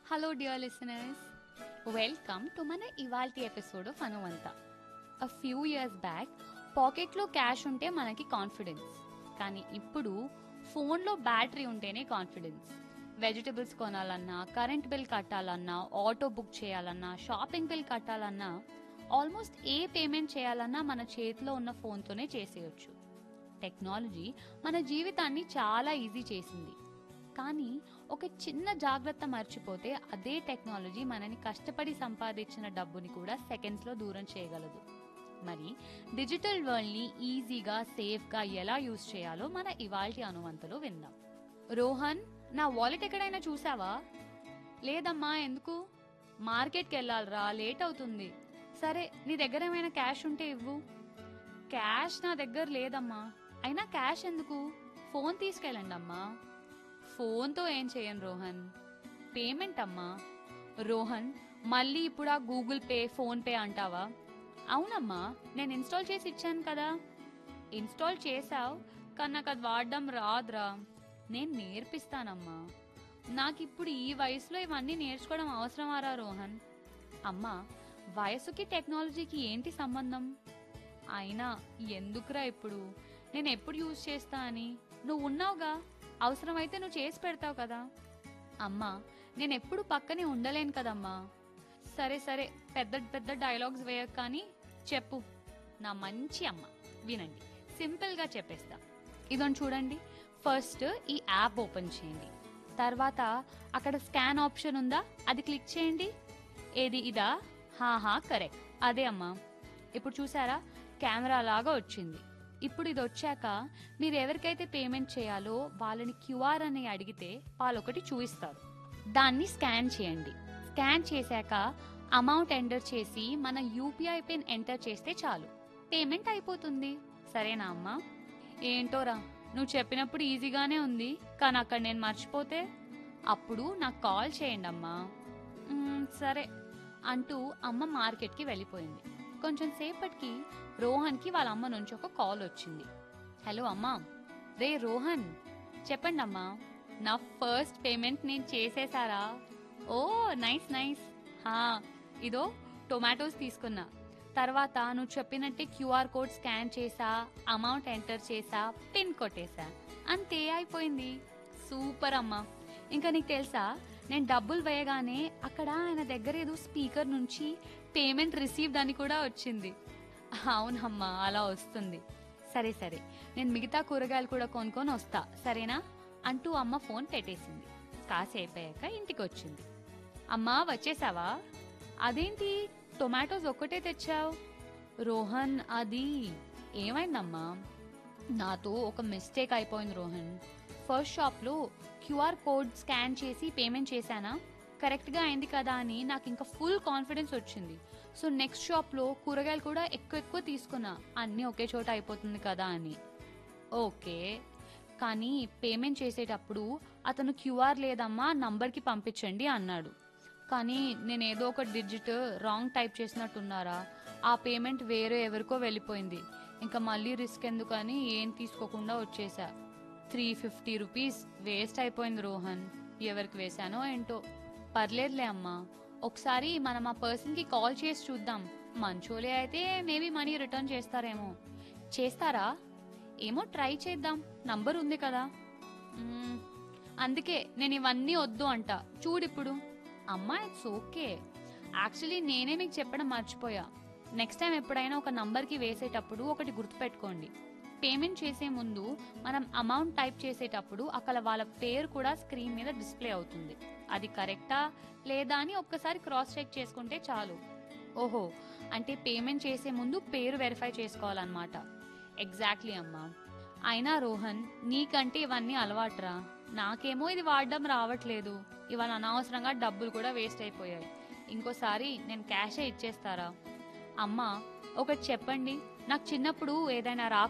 hello dear listeners welcome to మన ఇవాల్టి episode of అనువంత అ ఫ్యూ ఇయర్స్ బ్యాక్ పాకెట్లో క్యాష్ ఉంటే మనకి కాన్ఫిడెన్స్ కానీ ఇప్పుడు ఫోన్లో బ్యాటరీ ఉంటేనే కాన్ఫిడెన్స్ వెజిటబుల్స్ కొనాలన్నా కరెంట్ బిల్ కట్టాలన్నా ఆటో బుక్ చేయాలన్నా షాపింగ్ బిల్ కట్టాలన్నా ఆల్మోస్ట్ ఏ పేమెంట్ చేయాలన్నా మన చేతిలో ఉన్న ఫోన్తోనే చేసేయొచ్చు టెక్నాలజీ మన జీవితాన్ని చాలా ఈజీ చేసింది కానీ ఒక చిన్న జాగ్రత్త మర్చిపోతే అదే టెక్నాలజీ మనని కష్టపడి సంపాదించిన డబ్బుని కూడా సెకండ్స్లో దూరం చేయగలదు మరి డిజిటల్ వరల్డ్ని ఈజీగా సేఫ్గా ఎలా యూజ్ చేయాలో మన ఇవాల్టి అనువంతలో విందాం రోహన్ నా వాలెట్ ఎక్కడైనా చూసావా లేదమ్మా ఎందుకు మార్కెట్కి వెళ్ళాలిరా లేట్ అవుతుంది సరే నీ దగ్గర ఏమైనా క్యాష్ ఉంటే ఇవ్వు క్యాష్ నా దగ్గర లేదమ్మా అయినా క్యాష్ ఎందుకు ఫోన్ తీసుకెళ్ళండి అమ్మా ఫోన్తో ఏం చేయను రోహన్ పేమెంట్ అమ్మా రోహన్ మళ్ళీ ఇప్పుడు ఆ గూగుల్ పే ఫోన్ పే అంటావా అవునమ్మా నేను ఇన్స్టాల్ చేసి ఇచ్చాను కదా ఇన్స్టాల్ చేసావు కానీ నాకు అది వాడడం రాదురా నేను నేర్పిస్తానమ్మా నాకు ఇప్పుడు ఈ వయసులో ఇవన్నీ నేర్చుకోవడం అవసరమారా రోహన్ అమ్మా వయసుకి టెక్నాలజీకి ఏంటి సంబంధం అయినా ఎందుకురా ఇప్పుడు నేను ఎప్పుడు యూజ్ చేస్తా అని నువ్వు ఉన్నావుగా అవసరమైతే నువ్వు చేసి పెడతావు కదా అమ్మా నేను ఎప్పుడు పక్కనే ఉండలేను కదమ్మా సరే సరే పెద్ద పెద్ద డైలాగ్స్ వేయక కానీ చెప్పు నా మంచి అమ్మ వినండి సింపుల్గా చెప్పేస్తా ఇదని చూడండి ఫస్ట్ ఈ యాప్ ఓపెన్ చేయండి తర్వాత అక్కడ స్కాన్ ఆప్షన్ ఉందా అది క్లిక్ చేయండి ఏది ఇదా హా కరెక్ట్ అదే అమ్మా ఇప్పుడు చూసారా కెమెరా లాగా వచ్చింది ఇప్పుడు ఇది వచ్చాక మీరు ఎవరికైతే పేమెంట్ చేయాలో వాళ్ళని క్యూఆర్ అని అడిగితే వాళ్ళు ఒకటి చూపిస్తారు దాన్ని స్కాన్ చేయండి స్కాన్ చేశాక అమౌంట్ ఎంటర్ చేసి మన యూపీఐ పిన్ ఎంటర్ చేస్తే చాలు పేమెంట్ అయిపోతుంది సరేనా అమ్మా ఏంటోరా నువ్వు చెప్పినప్పుడు ఈజీగానే ఉంది కానీ అక్కడ నేను మర్చిపోతే అప్పుడు నాకు కాల్ చేయండి అమ్మా "మ్మ్, సరే అంటూ అమ్మ మార్కెట్కి వెళ్ళిపోయింది కొంచెం సేపటికి రోహన్కి వాళ్ళ అమ్మ నుంచి ఒక కాల్ వచ్చింది హలో అమ్మా రే రోహన్ చెప్పండి అమ్మా నా ఫస్ట్ పేమెంట్ నేను చేసేసారా ఓ నైస్ నైస్ హా ఇదో టొమాటోస్ తీసుకున్నా తర్వాత నువ్వు చెప్పినట్టే క్యూఆర్ కోడ్ స్కాన్ చేసా అమౌంట్ ఎంటర్ చేసా పిన్ కొట్టేశా అంతే అయిపోయింది సూపర్ అమ్మా ఇంకా నీకు తెలుసా నేను డబ్బులు వేయగానే అక్కడ ఆయన దగ్గర ఏదో స్పీకర్ నుంచి పేమెంట్ రిసీవ్డ్ అని కూడా వచ్చింది అవునమ్మా అలా వస్తుంది సరే సరే నేను మిగతా కూరగాయలు కూడా కొనుక్కొని వస్తా సరేనా అంటూ అమ్మ ఫోన్ పెట్టేసింది కాసేపు అయ్యాక ఇంటికి వచ్చింది అమ్మా వచ్చేసావా అదేంటి టొమాటోస్ ఒక్కటే తెచ్చావు రోహన్ అది ఏమైందమ్మా నాతో ఒక మిస్టేక్ అయిపోయింది రోహన్ ఫస్ట్ షాప్లో క్యూఆర్ కోడ్ స్కాన్ చేసి పేమెంట్ చేశానా కరెక్ట్గా అయింది కదా అని నాకు ఇంకా ఫుల్ కాన్ఫిడెన్స్ వచ్చింది సో నెక్స్ట్ షాప్లో కూరగాయలు కూడా ఎక్కువ ఎక్కువ తీసుకున్నా అన్నీ ఒకే చోట అయిపోతుంది కదా అని ఓకే కానీ పేమెంట్ చేసేటప్పుడు అతను క్యూఆర్ లేదమ్మా నంబర్కి పంపించండి అన్నాడు కానీ నేను ఏదో ఒక డిజిట్ రాంగ్ టైప్ చేసినట్టున్నారా ఆ పేమెంట్ వేరే ఎవరికో వెళ్ళిపోయింది ఇంకా మళ్ళీ రిస్క్ ఎందుకని ఏం తీసుకోకుండా వచ్చేసా త్రీ ఫిఫ్టీ రూపీస్ వేస్ట్ అయిపోయింది రోహన్ ఎవరికి వేశానో ఏంటో పర్లేదులే అమ్మా ఒకసారి మనం ఆ పర్సన్కి కాల్ చేసి చూద్దాం మంచోలే అయితే మేబీ మనీ రిటర్న్ చేస్తారేమో చేస్తారా ఏమో ట్రై చేద్దాం నంబర్ ఉంది కదా మ్మ్, అందుకే నేను ఇవన్నీ వద్దు అంట చూడిప్పుడు అమ్మా ఇట్స్ ఓకే యాక్చువల్లీ నేనే మీకు చెప్పడం మర్చిపోయా నెక్స్ట్ టైం ఎప్పుడైనా ఒక నంబర్కి వేసేటప్పుడు ఒకటి గుర్తుపెట్టుకోండి పేమెంట్ చేసే ముందు మనం అమౌంట్ టైప్ చేసేటప్పుడు అక్కడ వాళ్ళ పేరు కూడా స్క్రీన్ మీద డిస్ప్లే అవుతుంది అది కరెక్టా లేదా అని ఒక్కసారి క్రాస్ చెక్ చేసుకుంటే చాలు ఓహో అంటే పేమెంట్ చేసే ముందు పేరు వెరిఫై చేసుకోవాలన్నమాట ఎగ్జాక్ట్లీ అమ్మా అయినా రోహన్ నీకంటే ఇవన్నీ అలవాటురా నాకేమో ఇది వాడడం రావట్లేదు ఇవాళ అనవసరంగా డబ్బులు కూడా వేస్ట్ అయిపోయాయి ఇంకోసారి నేను క్యాషే ఇచ్చేస్తారా అమ్మా ఒకటి చెప్పండి నాకు చిన్నప్పుడు ఏదైనా రా